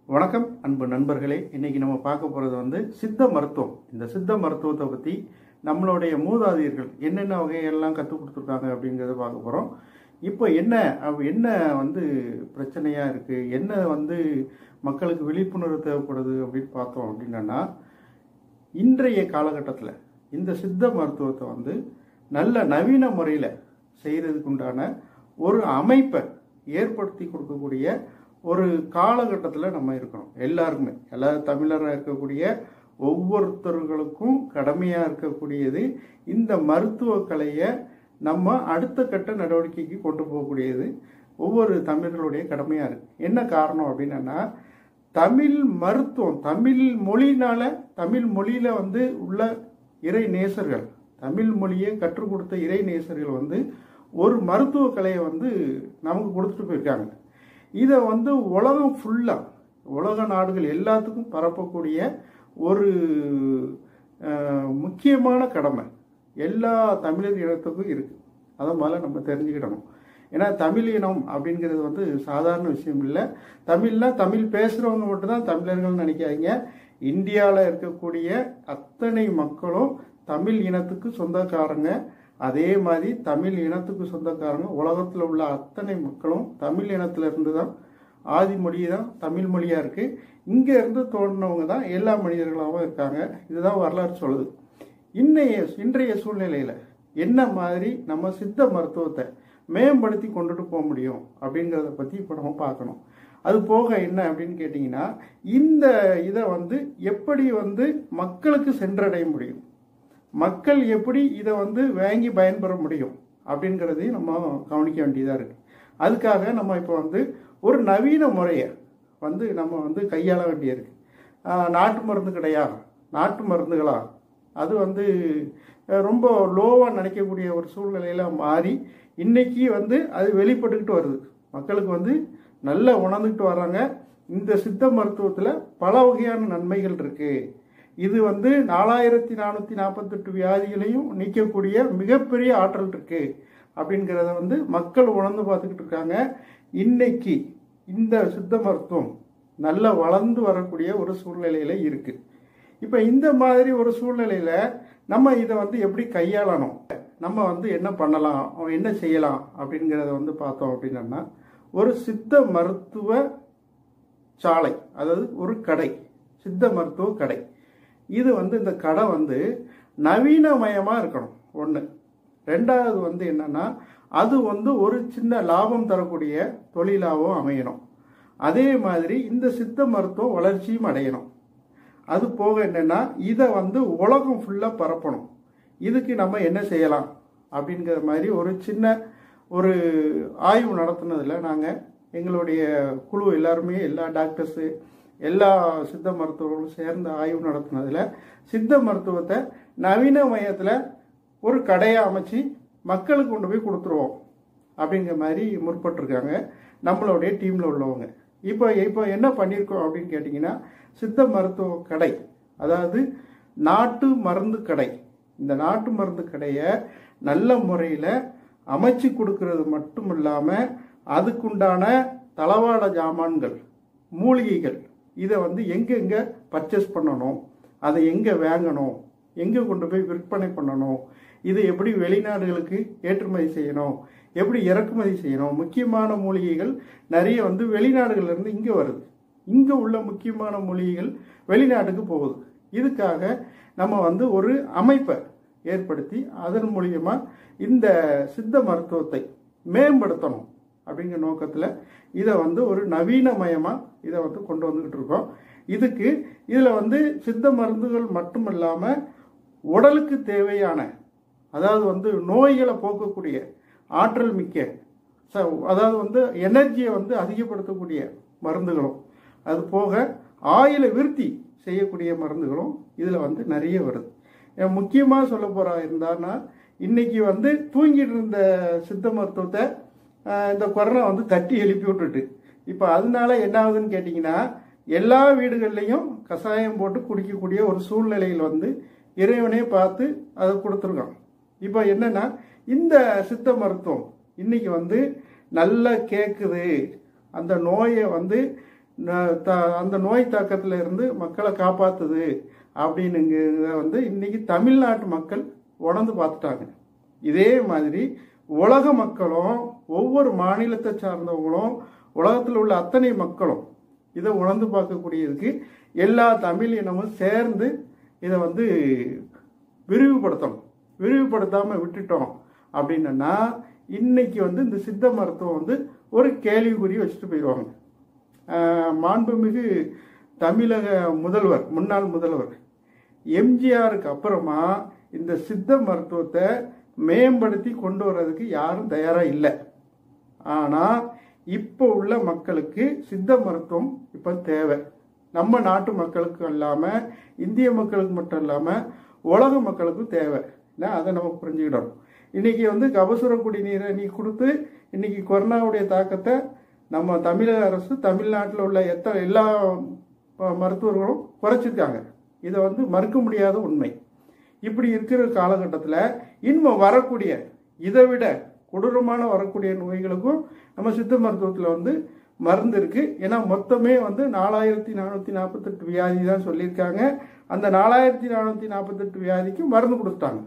வணக்கம் அன்பு நண்பர்களே இன்னைக்கு நம்ம பார்க்க போகிறது வந்து சித்த மருத்துவம் இந்த சித்த மருத்துவத்தை பற்றி நம்மளுடைய மூதாதையர்கள் என்னென்ன வகையெல்லாம் கற்றுக் கொடுத்துருக்காங்க அப்படிங்கிறத பார்க்க போகிறோம் இப்போ என்ன அவ்- என்ன வந்து பிரச்சனையாக இருக்குது என்ன வந்து மக்களுக்கு விழிப்புணர்வு தேவைப்படுது அப்படின்னு பார்த்தோம் அப்படின்னா இன்றைய காலகட்டத்தில் இந்த சித்த மருத்துவத்தை வந்து நல்ல நவீன முறையில் செய்கிறதுக்கு உண்டான ஒரு அமைப்பை ஏற்படுத்தி கொடுக்கக்கூடிய ஒரு காலகட்டத்தில் நம்ம இருக்கணும் எல்லாருக்குமே எல்லா தமிழராக இருக்கக்கூடிய ஒவ்வொருத்தர்களுக்கும் கடமையாக இருக்கக்கூடியது இந்த மருத்துவ கலையை நம்ம அடுத்த கட்ட நடவடிக்கைக்கு கொண்டு போகக்கூடியது ஒவ்வொரு தமிழர்களுடைய கடமையாக இருக்கு என்ன காரணம் அப்படின்னா தமிழ் மருத்துவம் தமிழ் மொழினால தமிழ் மொழியில வந்து உள்ள இறை நேசர்கள் தமிழ் மொழியை கற்றுக் கொடுத்த இறை நேசர்கள் வந்து ஒரு மருத்துவ கலையை வந்து நமக்கு கொடுத்துட்டு போயிருக்காங்க இதை வந்து உலகம் ஃபுல்லாக உலக நாடுகள் எல்லாத்துக்கும் பரப்பக்கூடிய ஒரு அஹ், முக்கியமான கடமை எல்லா தமிழர் இனத்துக்கும் இருக்குது அதை முதல்ல நம்ம தெரிஞ்சுக்கிடணும் ஏன்னா தமிழ் இனம் அப்படிங்கிறது வந்து சாதாரண விஷயம் இல்லை தமிழ்னா தமிழ் பேசுகிறவங்க மட்டும்தான் தமிழர்கள்னு நினைக்காதீங்க இந்தியாவில் இருக்கக்கூடிய அத்தனை மக்களும் தமிழ் இனத்துக்கு சொந்தக்காரங்க அதே மாதிரி தமிழ் இனத்துக்கு சொந்தக்காரங்க உலகத்தில் உள்ள அத்தனை மக்களும் தமிழ் இனத்துல இருந்து தான் ஆதி மொழி தான் தமிழ் மொழியாக இருக்குது இங்கே இருந்து தோன்றினவங்க தான் எல்லா மனிதர்களாகவும் இருக்காங்க இதுதான் வரலாறு சொல்லுது இன்னைய இன்றைய சூழ்நிலையில் என்ன மாதிரி நம்ம சித்த மருத்துவத்தை மேம்படுத்தி கொண்டுட்டு போக முடியும் அப்படிங்கிறத பற்றி இப்போ நம்ம பார்க்கணும் அது போக என்ன அப்படின்னு கேட்டிங்கன்னா இந்த இதை வந்து எப்படி வந்து மக்களுக்கு சென்றடைய முடியும் மக்கள் எப்படி இதை வந்து வாங்கி பயன்பெற முடியும் அப்படிங்கிறதையும் நம்ம கவனிக்க வேண்டியதாக இருக்குது அதுக்காக நம்ம இப்போ வந்து ஒரு நவீன முறையை வந்து நம்ம வந்து கையாள வேண்டியிருக்கு ஆஹ் நாட்டு மருந்து கிடையா நாட்டு மருந்துகளா அது வந்து அஹ், ரொம்ப லோவாக நினைக்கக்கூடிய ஒரு சூழ்நிலையில் மாறி இன்னைக்கு வந்து அது வெளிப்பட்டுக்கிட்டு வருது மக்களுக்கு வந்து நல்லா உணர்ந்துக்கிட்டு வர்றாங்க இந்த சித்த மருத்துவத்தில் பல வகையான நன்மைகள் இருக்குது இது வந்து நாலாயிரத்தி நானூற்றி நாற்பத்தெட்டு வியாதிகளையும் நீக்கக்கூடிய மிகப்பெரிய ஆற்றல் இருக்கு அப்படிங்கிறத வந்து மக்கள் உணர்ந்து பார்த்துக்கிட்டு இருக்காங்க இன்னைக்கு இந்த சித்த மருத்துவம் நல்ல வளர்ந்து வரக்கூடிய ஒரு சூழ்நிலையில இருக்கு இப்போ இந்த மாதிரி ஒரு சூழ்நிலையில நம்ம இதை வந்து எப்படி கையாளணும் நம்ம வந்து என்ன பண்ணலாம் என்ன செய்யலாம் அப்படிங்கிறத வந்து பார்த்தோம் அப்படின்னா ஒரு சித்த மருத்துவ சாலை அதாவது ஒரு கடை சித்த மருத்துவ கடை இது வந்து இந்த கடை வந்து நவீனமயமாக இருக்கணும் ஒன்று ரெண்டாவது வந்து என்னன்னா அது வந்து ஒரு சின்ன லாபம் தரக்கூடிய தொழிலாகவும் அமையணும் அதே மாதிரி இந்த சித்த மருத்துவம் வளர்ச்சியும் அடையணும் அது போக என்னன்னா இதை வந்து உலகம் ஃபுல்லாக பரப்பணும் இதுக்கு நம்ம என்ன செய்யலாம் அப்படிங்கிற மாதிரி ஒரு சின்ன ஒரு ஆய்வு நடத்துனதில் நாங்கள் எங்களுடைய குழு எல்லாருமே எல்லா டாக்டர்ஸு எல்லா சித்த மருத்துவர்களும் சேர்ந்து ஆய்வு நடத்துனதில் சித்த மருத்துவத்தை நவீன மையத்தில் ஒரு கடையை அமைச்சு மக்களுக்கு கொண்டு போய் கொடுத்துருவோம் அப்படிங்கிற மாதிரி முற்பட்டிருக்காங்க நம்மளுடைய டீமில் உள்ளவங்க இப்போ இப்போ என்ன பண்ணியிருக்கோம் அப்படின்னு கேட்டிங்கன்னா சித்த மருத்துவ கடை அதாவது நாட்டு மருந்து கடை இந்த நாட்டு மருந்து கடையை நல்ல முறையில் அமைச்சு கொடுக்கறது மட்டும் இல்லாமல் அதுக்குண்டான தளவாட ஜாமான்கள் மூலிகைகள் இதை வந்து எங்கெங்கே பர்ச்சேஸ் பண்ணணும் அதை எங்கே வாங்கணும் எங்கே கொண்டு போய் விற்பனை பண்ணணும் இது எப்படி வெளிநாடுகளுக்கு ஏற்றுமதி செய்யணும் எப்படி இறக்குமதி செய்யணும் முக்கியமான மூலிகைகள் நிறைய வந்து வெளிநாடுகள்ல இருந்து இங்கே வருது இங்கே உள்ள முக்கியமான மூலிகைகள் வெளிநாட்டுக்கு போகுது இதுக்காக நம்ம வந்து ஒரு அமைப்பை ஏற்படுத்தி அதன் மூலியமா இந்த சித்த மருத்துவத்தை மேம்படுத்தணும் அப்படிங்கிற நோக்கத்தில் இதை வந்து ஒரு நவீனமயமாக இதை வந்து கொண்டு வந்துக்கிட்டு இருக்கோம் இதுக்கு இதில் வந்து சித்த மருந்துகள் மட்டும் இல்லாமல் உடலுக்கு தேவையான அதாவது வந்து நோய்களை போக்கக்கூடிய ஆற்றல் மிக்க ச அதாவது வந்து எனர்ஜியை வந்து அதிகப்படுத்தக்கூடிய மருந்துகளும் அது போக ஆயிலை விருத்தி செய்யக்கூடிய மருந்துகளும் இதில் வந்து நிறைய வருது முக்கியமாக சொல்ல போகிறா இருந்தான்னா இன்னைக்கு வந்து தூங்கிட்டு இருந்த சித்த மருத்துவத்தை ஆஹ், இந்த கொரோனா வந்து தட்டி எழுப்பி விட்டுட்டு இப்போ அதனால என்ன ஆகுதுன்னு கேட்டிங்கன்னா எல்லா வீடுகள்லையும் கஷாயம் போட்டு குடிக்கக்கூடிய ஒரு சூழ்நிலையில் வந்து இறைவனே பார்த்து அதை கொடுத்துருக்கான் இப்போ என்னன்னா இந்த சித்த மருத்துவம் இன்னைக்கு வந்து நல்லா கேட்குது அந்த நோயை வந்து ந- த- அந்த நோய் தாக்கத்துல இருந்து மக்களை காப்பாத்துது அப்படின்னுங்கிறத வந்து இன்னைக்கு தமிழ்நாட்டு மக்கள் உணர்ந்து பார்த்துட்டாங்க இதே மாதிரி உலக மக்களும் ஒவ்வொரு மாநிலத்தை சார்ந்தவங்களும் உலகத்தில் உள்ள அத்தனை மக்களும் இதை உணர்ந்து பார்க்கக்கூடியதுக்கு எல்லா தமிழ் இனமும் சேர்ந்து இதை வந்து விரிவுபடுத்தணும் விரிவுபடுத்தாமல் விட்டுட்டோம் அப்படின்னா இன்னைக்கு வந்து இந்த சித்த மருத்துவம் வந்து ஒரு கேள்விக்குறி வச்சுட்டு போயிடுவாங்க ஆஹ் மாண்புமிகு தமிழக முதல்வர் முன்னாள் முதல்வர் எம்ஜிஆருக்கு அப்புறமா இந்த சித்த மருத்துவத்தை மேம்படுத்தி கொண்டு வர்றதுக்கு யாரும் தயாராக இல்லை ஆனால் இப்போ உள்ள மக்களுக்கு சித்த மருத்துவம் இப்போ தேவை நம்ம நாட்டு மக்களுக்கு இல்லாமல் இந்திய மக்களுக்கு மட்டும் இல்லாமல் உலக மக்களுக்கும் தேவை இல்லை அதை நம்ம புரிஞ்சுக்கிடணும் இன்னைக்கு வந்து கபசுர குடிநீரை நீ கொடுத்து இன்னைக்கு கொரோனாவுடைய தாக்கத்தை நம்ம தமிழக அரசு தமிழ்நாட்டில் உள்ள எத்தனை எல்லா ம- மருத்துவர்களும் குறைச்சிருக்காங்க இதை வந்து மறுக்க முடியாத உண்மை இப்படி இருக்கிற காலகட்டத்தில் இன்னும் வரக்கூடிய இதை விட கொடூரமான வரக்கூடிய நோய்களுக்கும் நம்ம சித்த மருத்துவத்தில் வந்து மருந்து இருக்கு ஏன்னா மொத்தமே வந்து நாலாயிரத்தி நானூற்றி நாற்பத்தெட்டு வியாதி தான் சொல்லியிருக்காங்க அந்த நாலாயிரத்தி நானூற்றி நாற்பத்தெட்டு வியாதிக்கு மருந்து கொடுத்துட்டாங்க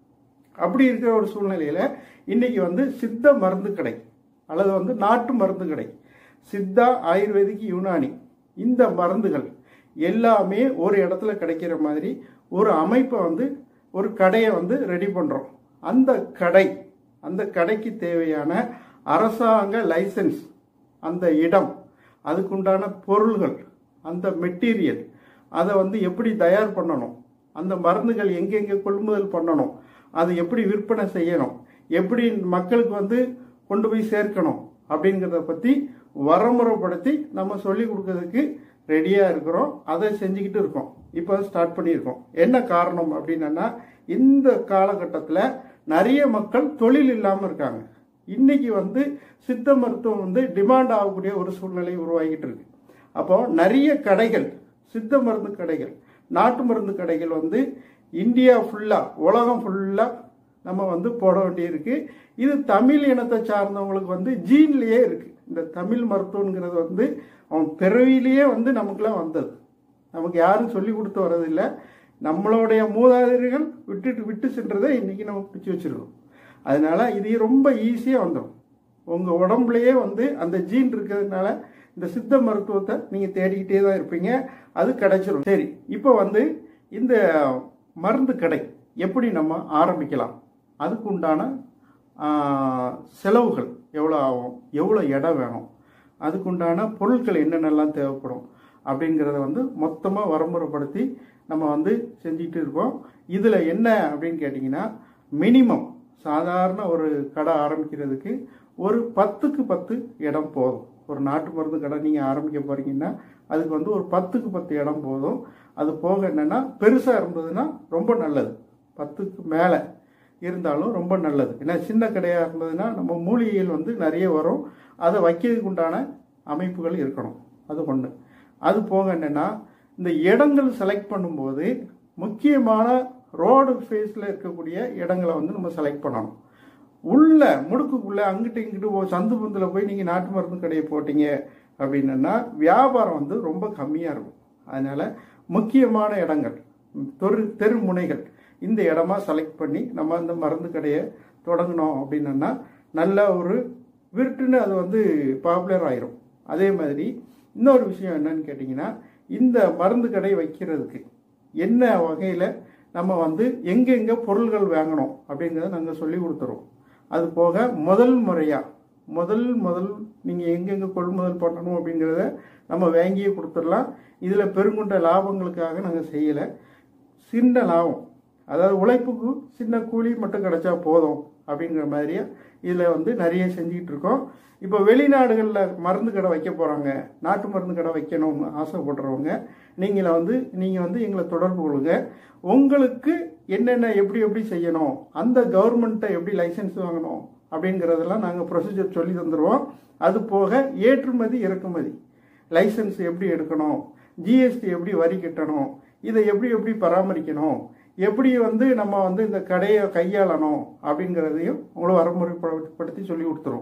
அப்படி இருக்கிற ஒரு சூழ்நிலையில இன்னைக்கு வந்து சித்த மருந்து கடை அல்லது வந்து நாட்டு மருந்து கடை சித்தா ஆயுர்வேதிக் யுனானி இந்த மருந்துகள் எல்லாமே ஒரு இடத்துல கிடைக்கிற மாதிரி ஒரு அமைப்பை வந்து ஒரு கடையை வந்து ரெடி பண்றோம் அந்த கடை அந்த கடைக்கு தேவையான அரசாங்க லைசன்ஸ் அந்த இடம் அதுக்குண்டான பொருள்கள் அந்த மெட்டீரியல் அதை வந்து எப்படி தயார் பண்ணணும் அந்த மருந்துகள் எங்கெங்கே கொள்முதல் பண்ணணும் அது எப்படி விற்பனை செய்யணும் எப்படி மக்களுக்கு வந்து கொண்டு போய் சேர்க்கணும் அப்படிங்கிறத பற்றி வரமுறைப்படுத்தி நம்ம சொல்லி கொடுக்கறதுக்கு ரெடியாக இருக்கிறோம் அதை செஞ்சுக்கிட்டு இருக்கோம் இப்போ ஸ்டார்ட் பண்ணியிருக்கோம் என்ன காரணம் அப்படின்னா இந்த காலகட்டத்தில் நிறைய மக்கள் தொழில் இல்லாமல் இருக்காங்க இன்னைக்கு வந்து சித்த மருத்துவம் வந்து டிமாண்ட் ஆகக்கூடிய ஒரு சூழ்நிலை உருவாகிட்டு இருக்கு அப்போ நிறைய கடைகள் சித்த மருந்து கடைகள் நாட்டு மருந்து கடைகள் வந்து இந்தியா ஃபுல்லாக உலகம் ஃபுல்லாக நம்ம வந்து போட வேண்டியிருக்கு இது தமிழ் இனத்தை சார்ந்தவங்களுக்கு வந்து ஜீன்லேயே இருக்கு இந்த தமிழ் மருத்துவங்கிறது வந்து அவன் பிறவிலேயே வந்து நமக்குலாம் வந்தது நமக்கு யாரும் சொல்லி கொடுத்து வர்றதில்லை நம்மளுடைய மூதாதையர்கள் விட்டுட்டு விட்டு சென்றதை இன்னைக்கு நம்ம பிடிச்சி வச்சிருக்கோம் அதனால இது ரொம்ப ஈஸியாக வந்துடும் உங்கள் உடம்புலயே வந்து அந்த ஜீன் இருக்கிறதுனால இந்த சித்த மருத்துவத்தை நீங்கள் தேடிக்கிட்டே தான் இருப்பீங்க அது கிடைச்சிரும் சரி இப்போ வந்து இந்த மருந்து கடை எப்படி நம்ம ஆரம்பிக்கலாம் அதுக்கு உண்டான ஆ, செலவுகள் எவ்வளோ ஆகும் எவ்வளோ இடம் வேணும் அதுக்குண்டான பொருட்கள் என்னென்னலாம் தேவைப்படும் அப்படிங்கிறத வந்து மொத்தமாக வரமுறைப்படுத்தி நம்ம வந்து செஞ்சுட்டு இருக்கோம் இதில் என்ன அப்படின்னு கேட்டிங்கன்னா மினிமம் சாதாரண ஒரு கடை ஆரம்பிக்கிறதுக்கு ஒரு பத்துக்கு பத்து இடம் போதும் ஒரு நாட்டு மருந்து கடை நீங்கள் ஆரம்பிக்க போகிறீங்கன்னா அதுக்கு வந்து ஒரு பத்துக்கு பத்து இடம் போதும் அது போக என்னென்னா பெருசாக இருந்ததுன்னா ரொம்ப நல்லது பத்துக்கு மேலே இருந்தாலும் ரொம்ப நல்லது ஏன்னா சின்ன கடையாக இருந்ததுன்னா நம்ம மூலிகைகள் வந்து நிறைய வரும் அதை வைக்கிறதுக்கு உண்டான அமைப்புகள் இருக்கணும் அது ஒன்று அது போக என்னென்னா இந்த இடங்கள் செலக்ட் பண்ணும்போது முக்கியமான ரோடு ஃபேஸில் இருக்கக்கூடிய இடங்களை வந்து நம்ம செலக்ட் பண்ணணும் உள்ள முடுக்குக்குள்ள அங்கிட்டு இங்கிட்டு போ சந்து பந்தில் போய் நீங்கள் நாட்டு மருந்து கடையை போட்டீங்க அப்படின்னா வியாபாரம் வந்து ரொம்ப கம்மியாக இருக்கும் அதனால் முக்கியமான இடங்கள் தெரு தெரு முனைகள் இந்த இடமா செலக்ட் பண்ணி நம்ம அந்த மருந்து கடையை தொடங்கினோம் அப்படின்னா நல்ல ஒரு விருட்டுன்னு அது வந்து பாப்புலர் ஆயிரும் அதே மாதிரி இன்னொரு விஷயம் என்னன்னு கேட்டிங்கன்னா இந்த மருந்து கடை வைக்கிறதுக்கு என்ன வகையில் நம்ம வந்து எங்கெங்கே பொருள்கள் வாங்கணும் அப்படிங்கிறத நாங்கள் சொல்லி கொடுத்துருவோம் அது போக முதல் முறையாக முதல் முதல் நீங்கள் எங்கெங்கே கொள்முதல் பண்ணணும் அப்படிங்கிறத நம்ம வாங்கியே கொடுத்துடலாம் இதில் பெருங்குண்ட லாபங்களுக்காக நாங்கள் செய்யலை சின்ன லாபம் அதாவது உழைப்புக்கு சின்ன கூலி மட்டும் கிடைச்சா போதும் அப்படிங்கிற மாதிரியே இதில் வந்து நிறைய செஞ்சுக்கிட்டு இருக்கோம் இப்போ வெளிநாடுகளில் மருந்து கடை வைக்க போகிறாங்க நாட்டு மருந்து கடை வைக்கணும்னு ஆசைப்படுறவங்க நீங்கள வந்து நீங்கள் வந்து எங்களை தொடர்பு கொள்ளுங்க உங்களுக்கு என்னென்ன எப்படி எப்படி செய்யணும் அந்த கவர்மெண்ட்டை எப்படி லைசன்ஸ் வாங்கணும் அப்படிங்கிறதெல்லாம் நாங்கள் ப்ரொசீஜர் சொல்லி தந்துடுவோம் அது போக ஏற்றுமதி இறக்குமதி லைசன்ஸ் எப்படி எடுக்கணும் ஜிஎஸ்டி எப்படி வரி கட்டணும் இதை எப்படி எப்படி பராமரிக்கணும் எப்படி வந்து நம்ம வந்து இந்த கடையை கையாளணும் அப்படிங்கிறதையும் உங்களை வரமுறைப்படுத்தி சொல்லி கொடுத்துருவோம்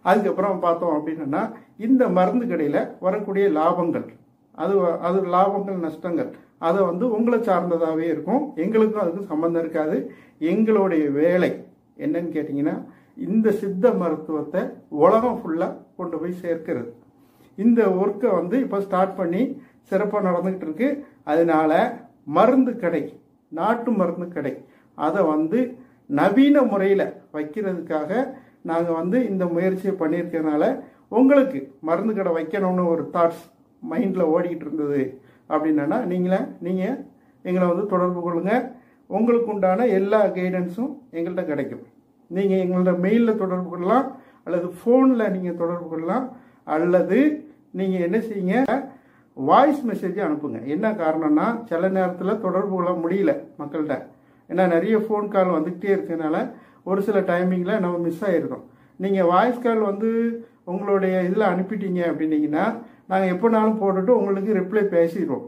அதுக்கப்புறம் பார்த்தோம் அப்படின்னா இந்த மருந்து கடையில் வரக்கூடிய லாபங்கள் அது அது லாபங்கள் நஷ்டங்கள் அதை வந்து உங்களை சார்ந்ததாகவே இருக்கும் எங்களுக்கும் அதுக்கும் சம்மந்தம் இருக்காது எங்களுடைய வேலை என்னன்னு கேட்டிங்கன்னா இந்த சித்த மருத்துவத்தை உலகம் ஃபுல்லாக கொண்டு போய் சேர்க்கிறது இந்த ஒர்க்கை வந்து இப்போ ஸ்டார்ட் பண்ணி சிறப்பாக நடந்துக்கிட்டு இருக்கு அதனால மருந்து கடை நாட்டு மருந்து கடை அதை வந்து நவீன முறையில் வைக்கிறதுக்காக நாங்கள் வந்து இந்த முயற்சியை பண்ணியிருக்கிறதுனால உங்களுக்கு மருந்து கடை வைக்கணும்னு ஒரு தாட்ஸ் மைண்டில் ஓடிக்கிட்டு இருந்தது அப்படின்னா நீங்களே நீங்கள் எங்களை வந்து தொடர்பு கொள்ளுங்கள் உங்களுக்கு உண்டான எல்லா கைடன்ஸும் எங்கள்கிட்ட கிடைக்கும் நீங்கள் எங்களோட மெயிலில் தொடர்பு கொள்ளலாம் அல்லது ஃபோனில் நீங்கள் தொடர்பு கொள்ளலாம் அல்லது நீங்கள் என்ன செய்யுங்க வாய்ஸ் மெசேஜ் அனுப்புங்க என்ன காரணம்னா சில நேரத்தில் தொடர்பு கொள்ள முடியல மக்கள்கிட்ட ஏன்னா நிறைய ஃபோன் கால் வந்துக்கிட்டே இருக்கனால ஒரு சில டைமிங்கில் நம்ம மிஸ் ஆகிருக்கோம் நீங்கள் வாய்ஸ் கால் வந்து உங்களுடைய இதில் அனுப்பிட்டீங்க அப்படின்னீங்கன்னா நாங்கள் எப்போனாலும் போட்டுட்டு உங்களுக்கு ரிப்ளை பேசிடுவோம்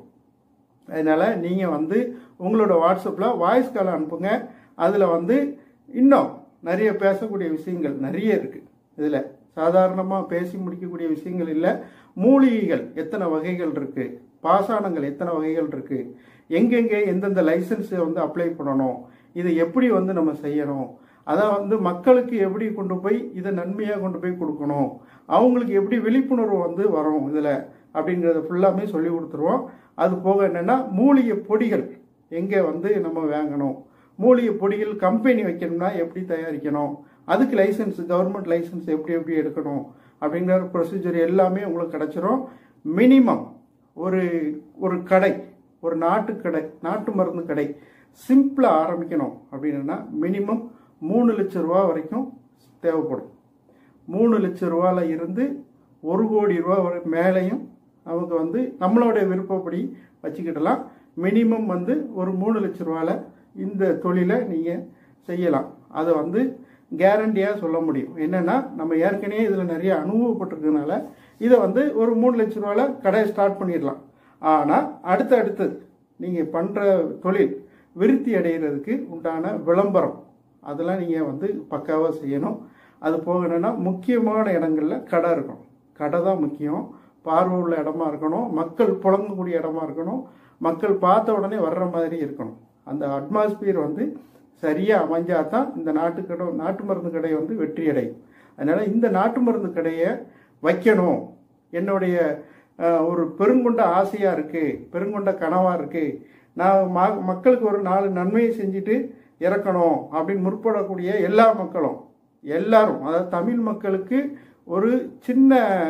அதனால் நீங்கள் வந்து உங்களோட வாட்ஸ்அப்பில் வாய்ஸ் கால் அனுப்புங்க அதில் வந்து இன்னும் நிறைய பேசக்கூடிய விஷயங்கள் நிறைய இருக்குது இதில் சாதாரணமாக பேசி முடிக்கக்கூடிய விஷயங்கள் இல்லை மூலிகைகள் எத்தனை வகைகள் இருக்குது பாசானங்கள் எத்தனை வகைகள் இருக்குது எங்கெங்கே எந்தெந்த லைசன்ஸை வந்து அப்ளை பண்ணணும் இதை எப்படி வந்து நம்ம செய்யணும் அதை வந்து மக்களுக்கு எப்படி கொண்டு போய் இதை நன்மையாக கொண்டு போய் கொடுக்கணும் அவங்களுக்கு எப்படி விழிப்புணர்வு வந்து வரும் இதில் அப்படிங்கிறத ஃபுல்லாமே சொல்லி கொடுத்துருவோம் அது போக என்னென்னா மூலிகை பொடிகள் எங்கே வந்து நம்ம வாங்கணும் மூலிகை பொடிகள் கம்பெனி வைக்கணும்னா எப்படி தயாரிக்கணும் அதுக்கு லைசன்ஸ் கவர்மெண்ட் லைசன்ஸ் எப்படி எப்படி எடுக்கணும் அப்படிங்கிற ப்ரொசீஜர் எல்லாமே உங்களுக்கு கிடச்சிரும் மினிமம் ஒரு ஒரு கடை ஒரு நாட்டு கடை நாட்டு மருந்து கடை சிம்பிளாக ஆரம்பிக்கணும் அப்படின்னா மினிமம் மூணு லட்ச ரூபா வரைக்கும் தேவைப்படும் மூணு லட்ச ரூபால இருந்து ஒரு கோடி ரூபா வரை மேலேயும் நமக்கு வந்து நம்மளுடைய விருப்பப்படி வச்சுக்கிடலாம் மினிமம் வந்து ஒரு மூணு லட்ச ரூபால இந்த தொழிலை நீங்கள் செய்யலாம் அதை வந்து கேரண்டியாக சொல்ல முடியும் என்னென்னா நம்ம ஏற்கனவே இதில் நிறைய அனுபவப்பட்டிருக்கனால இதை வந்து ஒரு மூணு லட்ச ரூபால கடையை ஸ்டார்ட் பண்ணிடலாம் ஆனால் அடுத்து அடுத்து நீங்கள் பண்ணுற தொழில் விருத்தி அடைகிறதுக்கு உண்டான விளம்பரம் அதெல்லாம் நீங்கள் வந்து பக்காவாக செய்யணும் அது போக என்னென்னா முக்கியமான இடங்களில் கடை இருக்கும் கடை தான் முக்கியம் பார்வை உள்ள இடமா இருக்கணும் மக்கள் புழங்கக்கூடிய இடமா இருக்கணும் மக்கள் பார்த்த உடனே வர்ற மாதிரி இருக்கணும் அந்த அட்மாஸ்பியர் வந்து சரியாக அமைஞ்சால் தான் இந்த நாட்டு கடை நாட்டு மருந்து கடை வந்து வெற்றி அடையும் அதனால் இந்த நாட்டு மருந்து கடையை வைக்கணும் என்னுடைய அஹ், ஒரு பெருங்கொண்ட ஆசையாக இருக்குது பெருங்கொண்ட கனவாக இருக்குது நான் ம மக்களுக்கு ஒரு நாலு நன்மையை செஞ்சுட்டு இறக்கணும் அப்படின்னு முற்படக்கூடிய எல்லா மக்களும் எல்லாரும் அதாவது தமிழ் மக்களுக்கு ஒரு சின்ன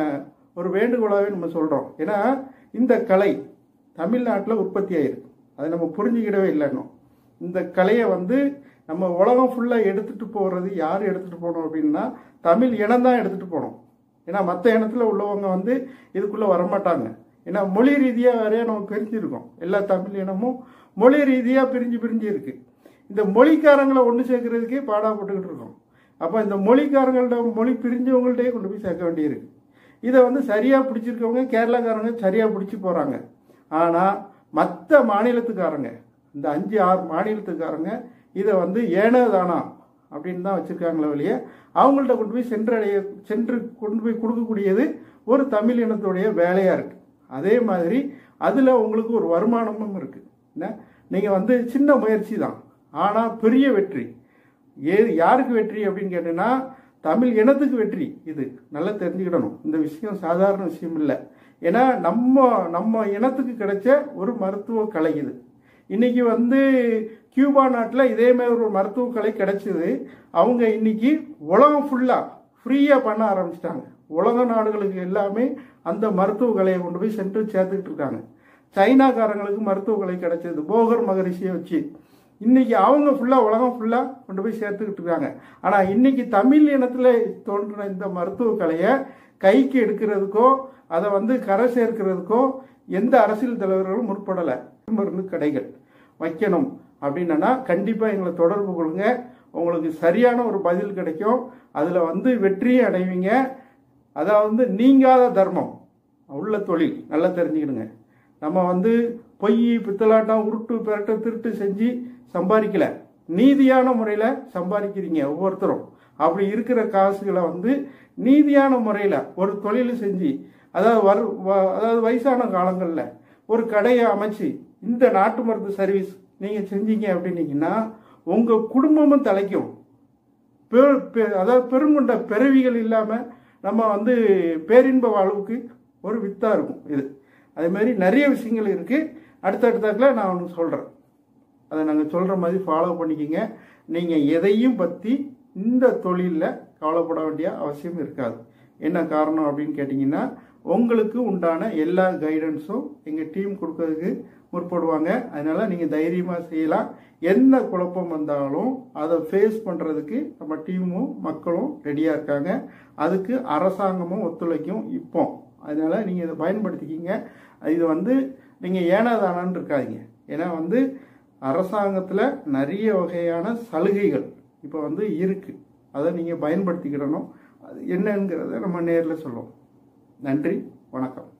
ஒரு வேண்டுகோளாகவே நம்ம சொல்கிறோம் ஏன்னா இந்த கலை தமிழ்நாட்டில் உற்பத்தி ஆயிருக்கு அதை நம்ம புரிஞ்சுக்கிடவே இல்லை இன்னும் இந்த கலையை வந்து நம்ம உலகம் ஃபுல்லாக எடுத்துகிட்டு போகிறது யார் எடுத்துகிட்டு போகணும் அப்படின்னா தமிழ் இனம் தான் எடுத்துகிட்டு போகணும் ஏன்னா மற்ற இனத்தில் உள்ளவங்க வந்து இதுக்குள்ளே வரமாட்டாங்க ஏன்னா மொழி ரீதியாக வேறையா நம்ம பிரிஞ்சிருக்கோம் எல்லா தமிழ் இனமும் மொழி ரீதியாக பிரிஞ்சு பிரிஞ்சு இருக்குது இந்த மொழிக்காரங்களை ஒன்று சேர்க்கறதுக்கே பாடாப்பட்டுக்கிட்டு இருக்கோம் அப்போ இந்த மொழிக்காரங்கள்ட்ட மொழி பிரிஞ்சவங்கள்ட்டே கொண்டு போய் சேர்க்க வேண்டியிருக்கு இதை வந்து சரியாக பிடிச்சிருக்கவங்க கேரளாக்காரங்க சரியாக பிடிச்சி போகிறாங்க ஆனால் மற்ற மாநிலத்துக்காரங்க இந்த அஞ்சு ஆறு மாநிலத்துக்காரங்க இதை வந்து ஏனோ தானா அப்படின்னு தான் வச்சுருக்காங்களே வெளியே அவங்கள்ட்ட கொண்டு போய் சென்றடைய சென்று கொண்டு போய் கொடுக்கக்கூடியது ஒரு தமிழ் இனத்துடைய வேலையாக இருக்குது அதே மாதிரி அதில் உங்களுக்கு ஒரு வருமானமும் இருக்குது என்ன நீங்கள் வந்து சின்ன முயற்சி தான் ஆனால் பெரிய வெற்றி ஏ யாருக்கு வெற்றி அப்படின்னு கேட்டீங்கன்னா தமிழ் இனத்துக்கு வெற்றி இது நல்லா தெரிஞ்சுக்கிடணும் இந்த விஷயம் சாதாரண விஷயம் இல்லை ஏன்னா நம்ம நம்ம இனத்துக்கு கிடைச்ச ஒரு மருத்துவ கலை இது இன்னைக்கு வந்து கியூபா நாட்டில் இதே மாதிரி ஒரு மருத்துவ கலை கிடைச்சிது அவங்க இன்னைக்கு உலகம் ஃபுல்லாக ஃப்ரீயாக பண்ண ஆரம்பிச்சிட்டாங்க உலக நாடுகளுக்கு எல்லாமே அந்த மருத்துவ கலையை கொண்டு போய் சென்று சேர்த்துக்கிட்டு இருக்காங்க சைனாக்காரங்களுக்கு மருத்துவ கலை கிடைச்சது போகர் மகரிஷியை வச்சு இன்னைக்கு அவங்க ஃபுல்லாக உலகம் ஃபுல்லாக கொண்டு போய் சேர்த்துக்கிட்டு இருக்காங்க ஆனால் இன்னைக்கு தமிழ் இனத்தில் தோன்றின இந்த மருத்துவ கலையை கைக்கு எடுக்கிறதுக்கோ அதை வந்து கரை சேர்க்கிறதுக்கோ எந்த அரசியல் தலைவர்களும் முற்படலை மருந்து கடைகள் வைக்கணும் அப்படின்னா கண்டிப்பாக எங்களை தொடர்பு கொள்ளுங்க உங்களுக்கு சரியான ஒரு பதில் கிடைக்கும் அதில் வந்து வெற்றியும் அடைவீங்க அதாவது நீங்காத தர்மம் உள்ள தொழில் நல்லா தெரிஞ்சுக்கிடுங்க நம்ம வந்து பொய் பித்தலாட்டம் உருட்டு பிரட்டு திருட்டு செஞ்சு சம்பாதிக்கல நீதியான முறையில் சம்பாதிக்கிறீங்க ஒவ்வொருத்தரும் அப்படி இருக்கிற காசுகளை வந்து நீதியான முறையில் ஒரு தொழில் செஞ்சு அதாவது வரு வ- அதாவது வயசான காலங்களில் ஒரு கடையை அமைச்சு இந்த நாட்டு மருந்து சர்வீஸ் நீங்கள் செஞ்சீங்க அப்படின்னீங்கன்னா உங்கள் குடும்பமும் தலைக்கும் பெரு- பெ- அதாவது பெருங்கொண்ட பிறவிகள் இல்லாமல் நம்ம வந்து பேரின்ப வாழ்வுக்கு ஒரு வித்தாக இருக்கும் இது அதே மாதிரி நிறைய விஷயங்கள் இருக்குது அடுத்தடுத்தாக்கில் நான் ஒன்று சொல்கிறேன் அதை நாங்கள் சொல்கிற மாதிரி ஃபாலோ பண்ணிக்கிங்க நீங்கள் எதையும் பற்றி இந்த தொழிலில் கவலைப்பட வேண்டிய அவசியம் இருக்காது என்ன காரணம் அப்படின்னு கேட்டிங்கன்னா உங்களுக்கு உண்டான எல்லா கைடன்ஸும் எங்கள் டீம் கொடுக்கறதுக்கு முற்படுவாங்க அதனால் நீங்கள் தைரியமாக செய்யலாம் என்ன குழப்பம் வந்தாலும் அதை ஃபேஸ் பண்ணுறதுக்கு நம்ம டீமும் மக்களும் ரெடியாக இருக்காங்க அதுக்கு அரசாங்கமும் ஒத்துழைக்கும் இப்போ அதனால் நீங்கள் இதை பயன்படுத்திக்கிங்க இது வந்து நீங்கள் ஏனாதானான்னு இருக்காதீங்க ஏன்னா வந்து அரசாங்கத்தில் நிறைய வகையான சலுகைகள் இப்போ வந்து இருக்குது அதை நீங்கள் பயன்படுத்திக்கிடணும் அது என்னங்கிறத நம்ம நேரில் சொல்லுவோம் நன்றி வணக்கம்